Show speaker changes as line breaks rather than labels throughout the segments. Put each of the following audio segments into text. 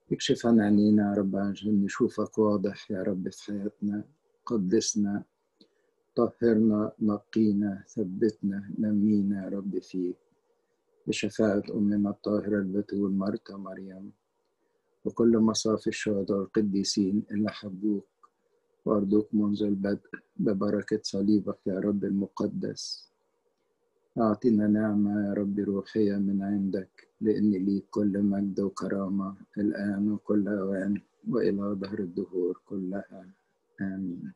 اكشف عن عينينا يا رب عشان نشوفك واضح يا رب في حياتنا قدسنا طهرنا نقينا ثبتنا نمينا يا رب فيك بشفاعة أمنا الطاهرة البتول مرتا مريم وكل مصاف الشهداء والقديسين اللي حبوك وأرجوك منذ البدء ببركة صليبك يا رب المقدس أعطنا نعمة يا رب روحية من عندك لأن ليك كل مجد وكرامة الآن وكل أوان وإلى ظهر الدهور كلها آمين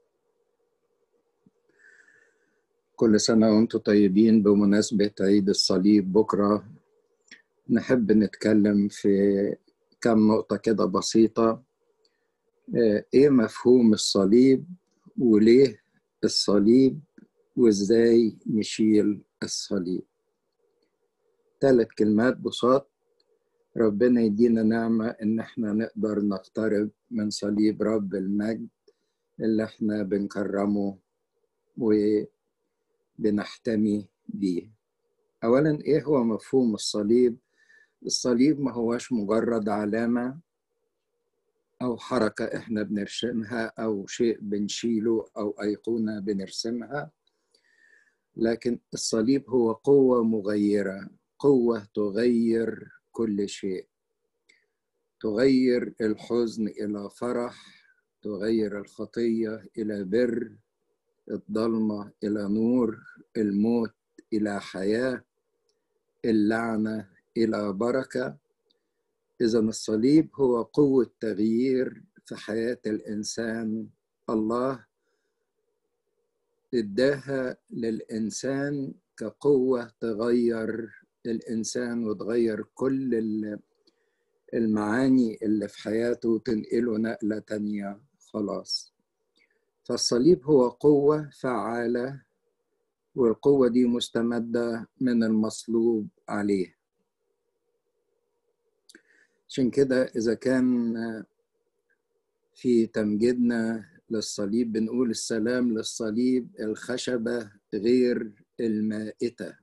كل سنة وأنتم طيبين بمناسبة عيد الصليب بكرة نحب نتكلم في كم نقطة كده بسيطة إيه مفهوم الصليب وليه الصليب وإزاي نشيل الصليب ثلاث كلمات بساط ربنا يدينا نعمة إن إحنا نقدر نقترب من صليب رب المجد اللي إحنا بنكرمه وبنحتمي بيه أولا إيه هو مفهوم الصليب؟ الصليب ما هوش مجرد علامة أو حركة إحنا بنرسمها أو شيء بنشيله أو أيقونة بنرسمها لكن الصليب هو قوة مغيرة قوة تغير كل شيء تغير الحزن إلى فرح تغير الخطية إلى بر الضلمة إلى نور الموت إلى حياة اللعنة إلى بركة إذا الصليب هو قوة تغيير في حياة الإنسان الله اداها للإنسان كقوة تغير الإنسان وتغير كل المعاني اللي في حياته وتنقله نقلة تانية خلاص فالصليب هو قوة فعالة والقوة دي مستمدة من المصلوب عليه عشان كده إذا كان في تمجيدنا للصليب بنقول السلام للصليب الخشبة غير المائتة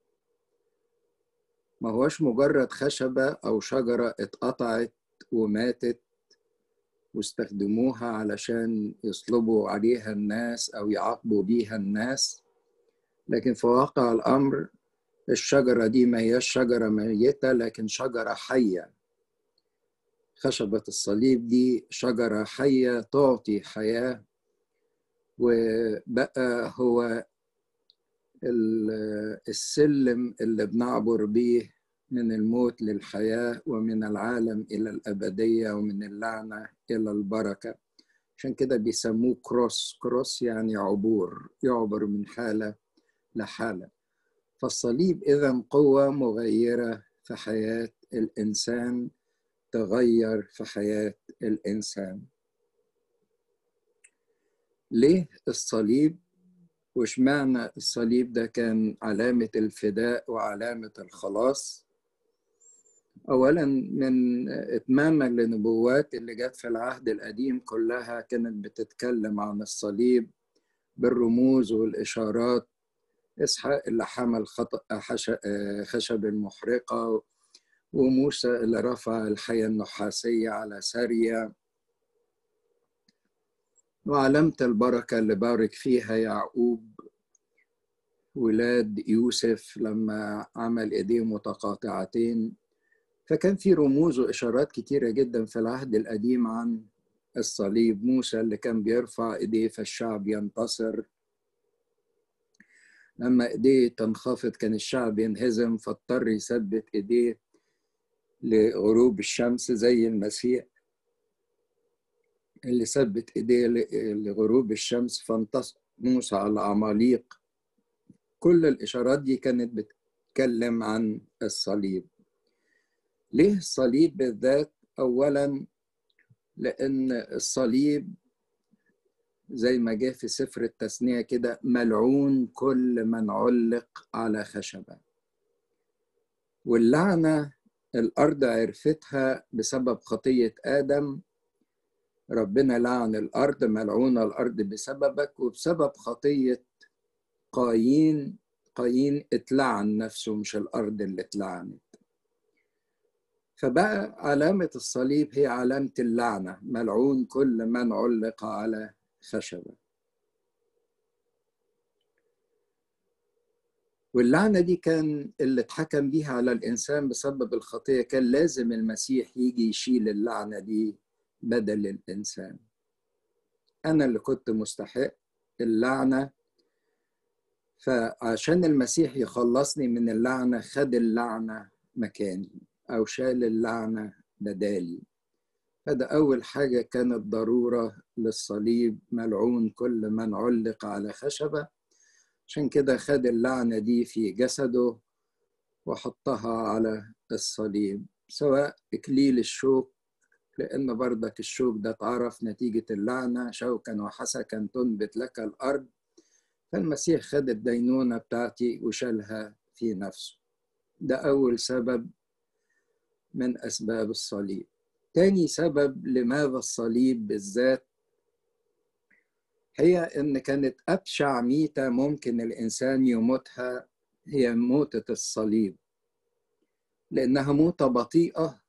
ما هوش مجرد خشبة أو شجرة اتقطعت وماتت واستخدموها علشان يصلبوا عليها الناس أو يعاقبوا بيها الناس لكن في واقع الأمر الشجرة دي ما هي شجرة ميتة لكن شجرة حية خشبة الصليب دي شجرة حية تعطي حياة وبقى هو السلم اللي بنعبر بيه من الموت للحياة ومن العالم إلى الأبدية ومن اللعنة إلى البركة عشان كده بيسموه كروس كروس يعني عبور يعبر من حالة لحالة فالصليب إذا قوة مغيرة في حياة الإنسان تغير في حياة الإنسان ليه الصليب وش معنى الصليب ده كان علامة الفداء وعلامة الخلاص أولا من إتماما لنبوات اللي جت في العهد القديم كلها كانت بتتكلم عن الصليب بالرموز والإشارات إسحاق اللي حمل خشب المحرقة وموسى اللي رفع الحياة النحاسية على سارية وعلامة البركة اللي بارك فيها يعقوب ولاد يوسف لما عمل ايديه متقاطعتين فكان في رموز وإشارات كتيرة جدا في العهد القديم عن الصليب موسى اللي كان بيرفع ايديه فالشعب ينتصر لما ايديه تنخفض كان الشعب ينهزم فاضطر يثبت ايديه لغروب الشمس زي المسيح اللي ثبت ايديه لغروب الشمس فانتصر موسى على عماليق كل الاشارات دي كانت بتتكلم عن الصليب ليه الصليب بالذات اولا لان الصليب زي ما جه في سفر التثنيه كده ملعون كل من علق على خشبه واللعنه الارض عرفتها بسبب خطيه ادم ربنا لعن الأرض ملعونة الأرض بسببك وبسبب خطية قايين قايين اتلعن نفسه مش الأرض اللي اتلعنت فبقى علامة الصليب هي علامة اللعنة ملعون كل من علق على خشبة واللعنة دي كان اللي اتحكم بيها على الإنسان بسبب الخطية كان لازم المسيح يجي يشيل اللعنة دي بدل الإنسان أنا اللي كنت مستحق اللعنة فعشان المسيح يخلصني من اللعنة خد اللعنة مكاني أو شال اللعنة بدالي فده أول حاجة كانت ضرورة للصليب ملعون كل من علق على خشبة عشان كده خد اللعنة دي في جسده وحطها على الصليب سواء إكليل الشوك لأن برضك الشوك ده اتعرف نتيجة اللعنة شوكا وحسكا تنبت لك الأرض فالمسيح خد الدينونة بتاعتي وشالها في نفسه ده أول سبب من أسباب الصليب تاني سبب لماذا الصليب بالذات هي إن كانت أبشع ميتة ممكن الإنسان يموتها هي موتة الصليب لأنها موتة بطيئة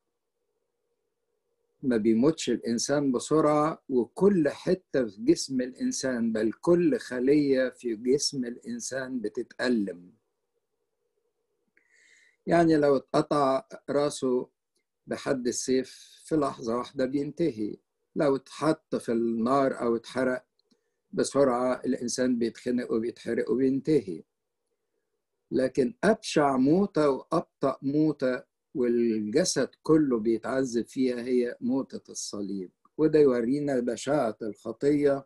ما بيموتش الإنسان بسرعة وكل حتة في جسم الإنسان بل كل خلية في جسم الإنسان بتتألم يعني لو اتقطع راسه بحد السيف في لحظة واحدة بينتهي لو اتحط في النار أو اتحرق بسرعة الإنسان بيتخنق وبيتحرق وبينتهي لكن أبشع موتة وأبطأ موتة والجسد كله بيتعذب فيها هي موتة الصليب وده يورينا بشاعة الخطية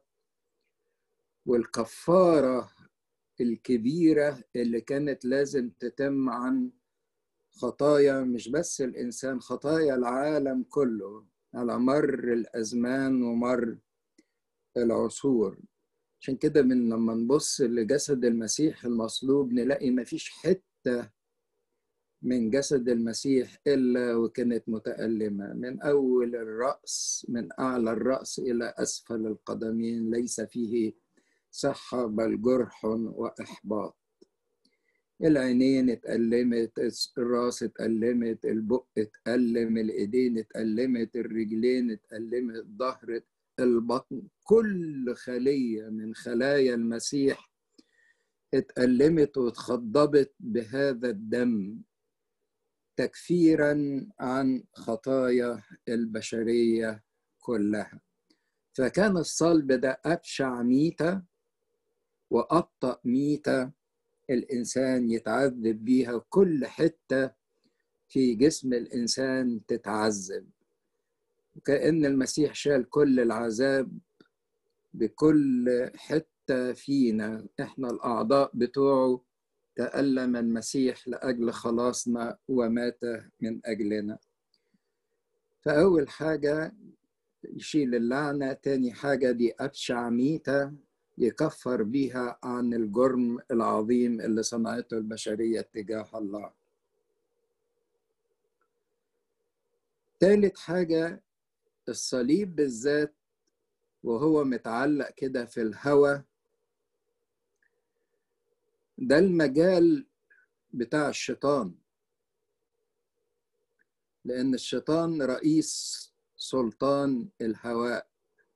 والكفارة الكبيرة اللي كانت لازم تتم عن خطايا مش بس الإنسان خطايا العالم كله على مر الأزمان ومر العصور عشان كده من لما نبص لجسد المسيح المصلوب نلاقي مفيش حتة من جسد المسيح إلا وكانت متألمة من أول الرأس من أعلى الرأس إلى أسفل القدمين ليس فيه صحة بل جرح وإحباط العينين اتألمت الراس اتألمت البق اتألم الإيدين اتألمت الرجلين اتألمت الظهر البطن كل خلية من خلايا المسيح اتألمت واتخضبت بهذا الدم تكفيرا عن خطايا البشرية كلها فكان الصلب ده أبشع ميتة وأبطأ ميتة الإنسان يتعذب بيها كل حتة في جسم الإنسان تتعذب وكأن المسيح شال كل العذاب بكل حتة فينا إحنا الأعضاء بتوعه تألم المسيح لأجل خلاصنا ومات من أجلنا فأول حاجة يشيل اللعنة تاني حاجة دي أبشع ميتة يكفر بيها عن الجرم العظيم اللي صنعته البشرية تجاه الله ثالث حاجة الصليب بالذات وهو متعلق كده في الهوى ده المجال بتاع الشيطان لأن الشيطان رئيس سلطان الهواء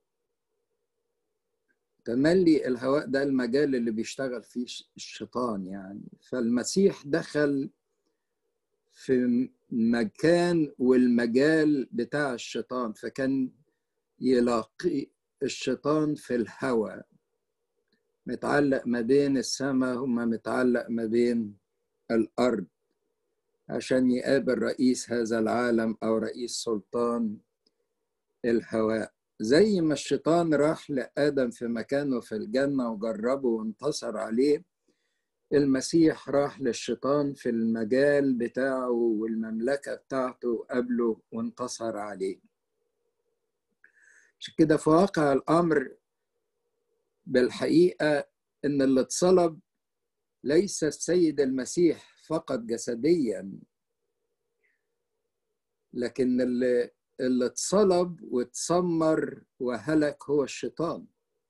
تملي الهواء ده المجال اللي بيشتغل فيه الشيطان يعني فالمسيح دخل في مكان والمجال بتاع الشيطان فكان يلاقي الشيطان في الهوى متعلق ما بين السماء وما متعلق ما بين الأرض عشان يقابل رئيس هذا العالم أو رئيس سلطان الهواء زي ما الشيطان راح لآدم في مكانه في الجنة وجربه وانتصر عليه المسيح راح للشيطان في المجال بتاعه والمملكة بتاعته قبله وانتصر عليه عشان كده في واقع الأمر بالحقيقة إن اللي اتصلب ليس السيد المسيح فقط جسديا لكن اللي اللي اتصلب واتسمر وهلك هو الشيطان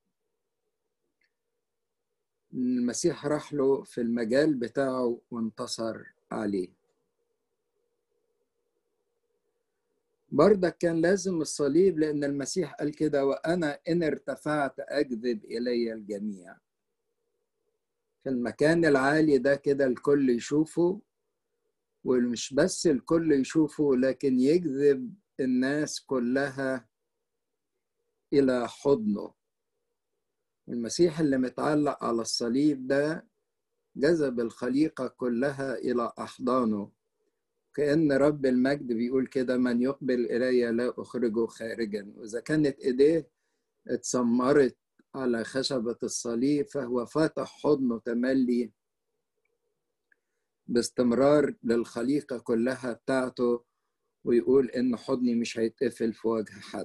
المسيح راح له في المجال بتاعه وانتصر عليه برضك كان لازم الصليب لأن المسيح قال كده وأنا إن ارتفعت أجذب إلي الجميع في المكان العالي ده كده الكل يشوفه ومش بس الكل يشوفه لكن يجذب الناس كلها إلى حضنه المسيح اللي متعلق على الصليب ده جذب الخليقة كلها إلى أحضانه كأن رب المجد بيقول كده من يقبل إلي لا أخرجه خارجا وإذا كانت إيديه اتسمرت على خشبة الصليب فهو فاتح حضنه تملي باستمرار للخليقة كلها بتاعته ويقول إن حضني مش هيتقفل في وجه حد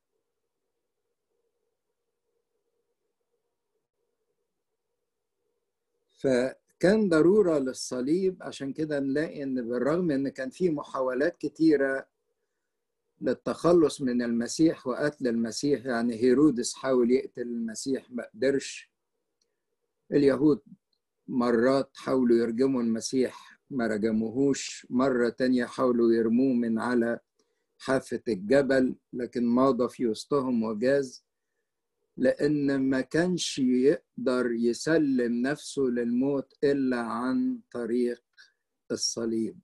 فكان ضرورة للصليب عشان كده نلاقي إن بالرغم إن كان في محاولات كتيرة للتخلص من المسيح وقتل المسيح يعني هيرودس حاول يقتل المسيح ما قدرش اليهود مرات حاولوا يرجموا المسيح ما رجموهوش مرة تانية حاولوا يرموه من على حافة الجبل لكن ماضى في وسطهم وجاز لأن ما كانش يقدر يسلم نفسه للموت إلا عن طريق الصليب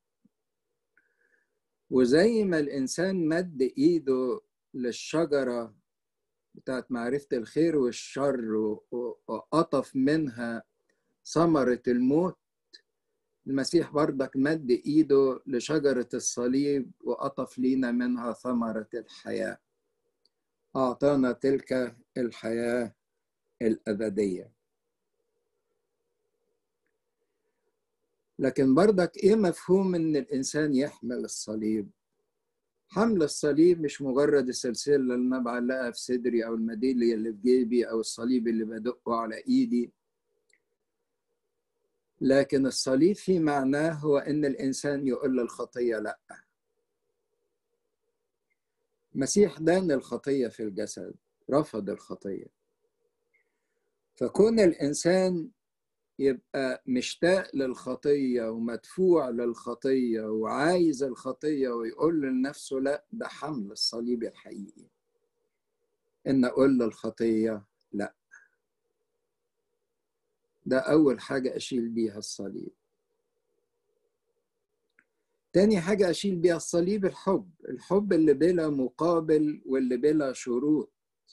وزي ما الإنسان مد إيده للشجرة بتاعت معرفة الخير والشر وقطف منها ثمرة الموت المسيح برضك مد إيده لشجرة الصليب وقطف لينا منها ثمرة الحياة أعطانا تلك الحياة الأبدية لكن برضك إيه مفهوم إن الإنسان يحمل الصليب حمل الصليب مش مجرد السلسلة اللي أنا بعلقها في صدري أو الميدالية اللي في جيبي أو الصليب اللي بدقه على إيدي لكن الصليب في معناه هو ان الانسان يقول للخطيه لا مسيح دان الخطيه في الجسد رفض الخطيه فكون الانسان يبقى مشتاق للخطيه ومدفوع للخطيه وعايز الخطيه ويقول لنفسه لا ده حمل الصليب الحقيقي ان اقول للخطيه لا ده أول حاجة أشيل بيها الصليب تاني حاجة أشيل بيها الصليب الحب الحب اللي بلا مقابل واللي بلا شروط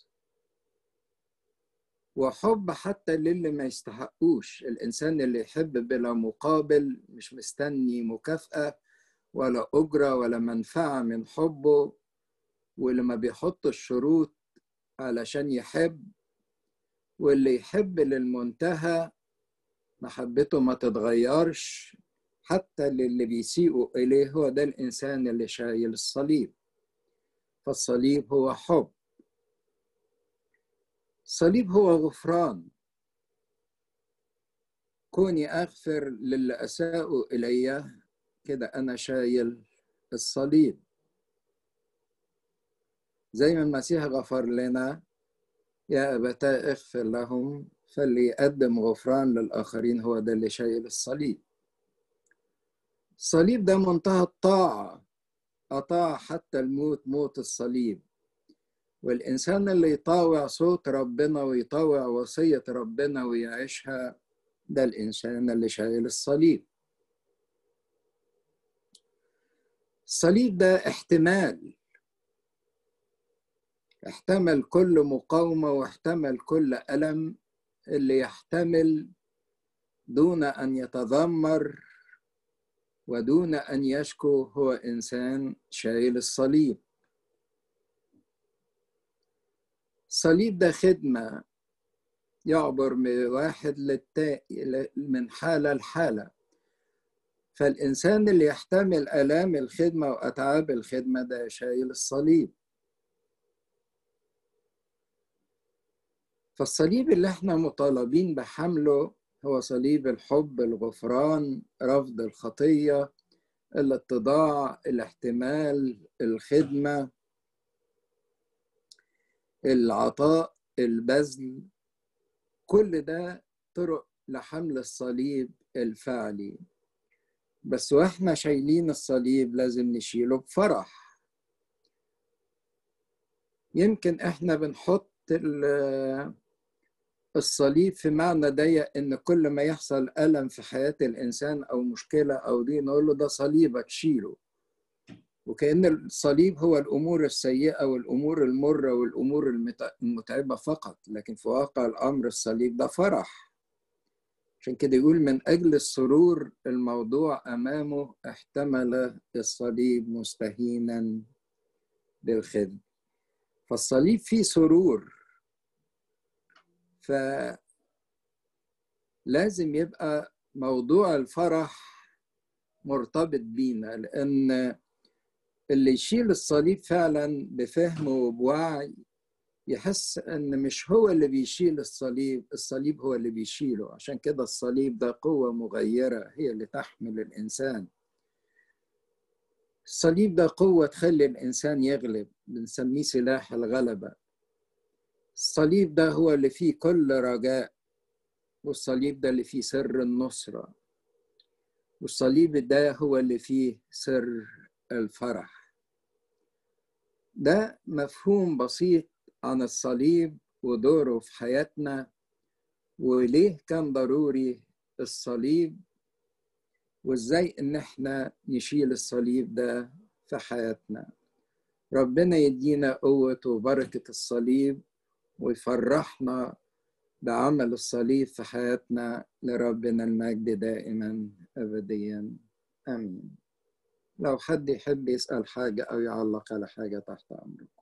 وحب حتى للي ما يستحقوش الإنسان اللي يحب بلا مقابل مش مستني مكافأة ولا أجرة ولا منفعة من حبه واللي ما بيحط الشروط علشان يحب واللي يحب للمنتهى محبته ما تتغيرش حتى للي بيسيئوا إليه هو ده الإنسان اللي شايل الصليب فالصليب هو حب الصليب هو غفران كوني أغفر للي أساءوا إلي كده أنا شايل الصليب زي ما المسيح غفر لنا يا أبتاه اغفر لهم فاللي يقدم غفران للآخرين هو ده اللي شايل الصليب الصليب ده منتهى الطاعة أطاع حتى الموت موت الصليب والإنسان اللي يطاوع صوت ربنا ويطاوع وصية ربنا ويعيشها ده الإنسان اللي شايل الصليب الصليب ده احتمال احتمل كل مقاومة واحتمل كل ألم اللي يحتمل دون ان يتذمر ودون ان يشكو هو انسان شايل الصليب الصليب ده خدمه يعبر من واحد للتا... من حاله لحاله فالانسان اللي يحتمل الام الخدمه واتعاب الخدمه ده شايل الصليب فالصليب اللي احنا مطالبين بحمله هو صليب الحب الغفران رفض الخطيه الاتضاع الاحتمال الخدمه العطاء البذل كل ده طرق لحمل الصليب الفعلي بس واحنا شايلين الصليب لازم نشيله بفرح يمكن احنا بنحط الصليب في معنى ضيق ان كل ما يحصل الم في حياه الانسان او مشكله او دي نقول له ده صليبك شيله وكأن الصليب هو الأمور السيئة والأمور المرة والأمور المتعبة فقط لكن في واقع الأمر الصليب ده فرح عشان كده يقول من أجل السرور الموضوع أمامه احتمل الصليب مستهينا بالخدم فالصليب فيه سرور فلازم يبقى موضوع الفرح مرتبط بينا لأن اللي يشيل الصليب فعلا بفهم وبوعي يحس ان مش هو اللي بيشيل الصليب الصليب هو اللي بيشيله عشان كده الصليب ده قوة مغيرة هي اللي تحمل الإنسان الصليب ده قوة تخلي الإنسان يغلب بنسميه سلاح الغلبة الصليب ده هو اللي فيه كل رجاء والصليب ده اللي فيه سر النصرة والصليب ده هو اللي فيه سر الفرح ده مفهوم بسيط عن الصليب ودوره في حياتنا وليه كان ضروري الصليب وازاي ان احنا نشيل الصليب ده في حياتنا ربنا يدينا قوة وبركة الصليب ويفرحنا بعمل الصليب في حياتنا لربنا المجد دائما أبديا آمين لو حد يحب يسأل حاجة أو يعلق على حاجة تحت أمركم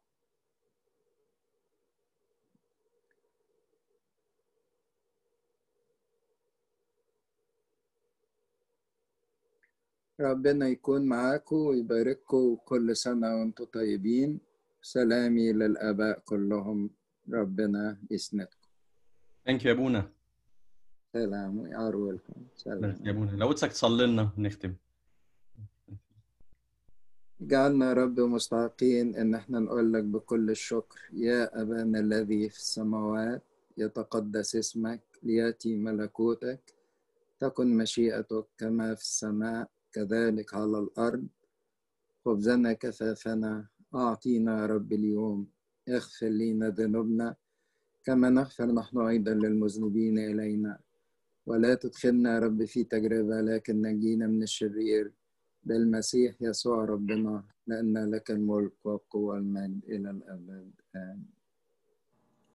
ربنا يكون معاكم ويبارككم كل سنة وانتم طيبين سلامي للآباء كلهم ربنا يسندكم
ثانك يو يا ابونا
سلام يا ويلكم
سلام يا ابونا لو بدك تصلي لنا نختم
جعلنا رب مستحقين ان احنا نقول لك بكل الشكر يا ابانا الذي في السماوات يتقدس اسمك لياتي ملكوتك تكن مشيئتك كما في السماء كذلك على الارض خبزنا كفافنا اعطينا يا رب اليوم اغفر لنا ذنوبنا كما نغفر نحن ايضا للمذنبين الينا ولا تدخلنا يا رب في تجربه لكن نجينا من الشرير بالمسيح يسوع ربنا لأن لك الملك والقوة والمجد إلى الأبد آمين